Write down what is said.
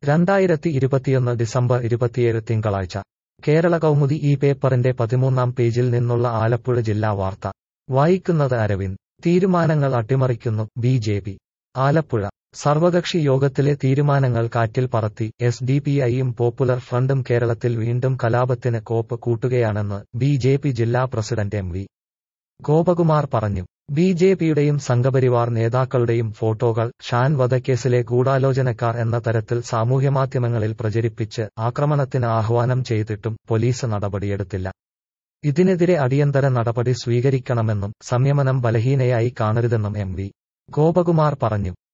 രണ്ടായിരത്തി ഇരുപത്തിയൊന്ന് ഡിസംബർ ഇരുപത്തിയേഴ് തിങ്കളാഴ്ച കേരള കൗമുദി ഈ പേപ്പറിന്റെ പതിമൂന്നാം പേജിൽ നിന്നുള്ള ആലപ്പുഴ ജില്ലാ വാർത്ത വായിക്കുന്നത് അരവിന്ദ് തീരുമാനങ്ങൾ അട്ടിമറിക്കുന്നു ബി ജെ പി ആലപ്പുഴ സർവകക്ഷി യോഗത്തിലെ തീരുമാനങ്ങൾ കാറ്റിൽ പറത്തി എസ് ഡി പി ഐയും പോപ്പുലർ ഫ്രണ്ടും കേരളത്തിൽ വീണ്ടും കലാപത്തിന് കോപ്പ് കൂട്ടുകയാണെന്ന് ബി ജെ പി ജില്ലാ പ്രസിഡന്റ് എം വി ഗോപകുമാർ പറഞ്ഞു ബി ജെ പിയുടെയും സംഘപരിവാർ നേതാക്കളുടെയും ഫോട്ടോകൾ ഷാൻ വധക്കേസിലെ ഗൂഢാലോചനക്കാർ എന്ന തരത്തിൽ സാമൂഹ്യമാധ്യമങ്ങളിൽ പ്രചരിപ്പിച്ച് ആക്രമണത്തിന് ആഹ്വാനം ചെയ്തിട്ടും പോലീസ് നടപടിയെടുത്തില്ല ഇതിനെതിരെ അടിയന്തര നടപടി സ്വീകരിക്കണമെന്നും സംയമനം ബലഹീനയായി കാണരുതെന്നും എം വി ഗോപകുമാർ പറഞ്ഞു